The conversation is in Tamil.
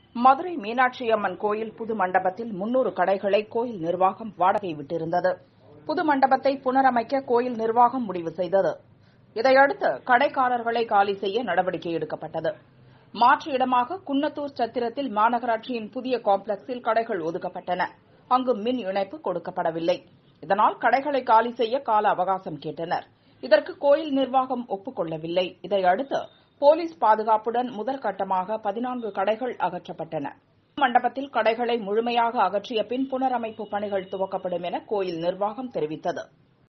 மதுரை மீனாட்சி அம்மன் கோயில் புது மண்டபத்தில் முன்னூறு கடைகளை கோயில் நிர்வாகம் வாடகை விட்டிருந்தது புது மண்டபத்தை புனரமைக்க கோயில் நிர்வாகம் முடிவு செய்தது இதையடுத்து கடைக்காரர்களை காலி செய்ய நடவடிக்கை எடுக்கப்பட்டது மாற்று இடமாக குன்னத்தூர் சத்திரத்தில் மாநகராட்சியின் புதிய காம்ப்ளெக்ஸில் கடைகள் ஒதுக்கப்பட்டன அங்கு மின் இணைப்பு கொடுக்கப்படவில்லை இதனால் கடைகளை காலி செய்ய கால அவகாசம் கேட்டனர் இதற்கு கோயில் நிர்வாகம் ஒப்புக் கொள்ளவில்லை இதையடுத்து போலீஸ் பாதுகாப்புடன் முதல் கட்டமாக பதினான்கு கடைகள் அகற்றப்பட்டன மண்டபத்தில் கடைகளை முழுமையாக அகற்றிய பின் புனரமைப்பு பணிகள் துவக்கப்படும் என கோயில் நிர்வாகம் தெரிவித்தது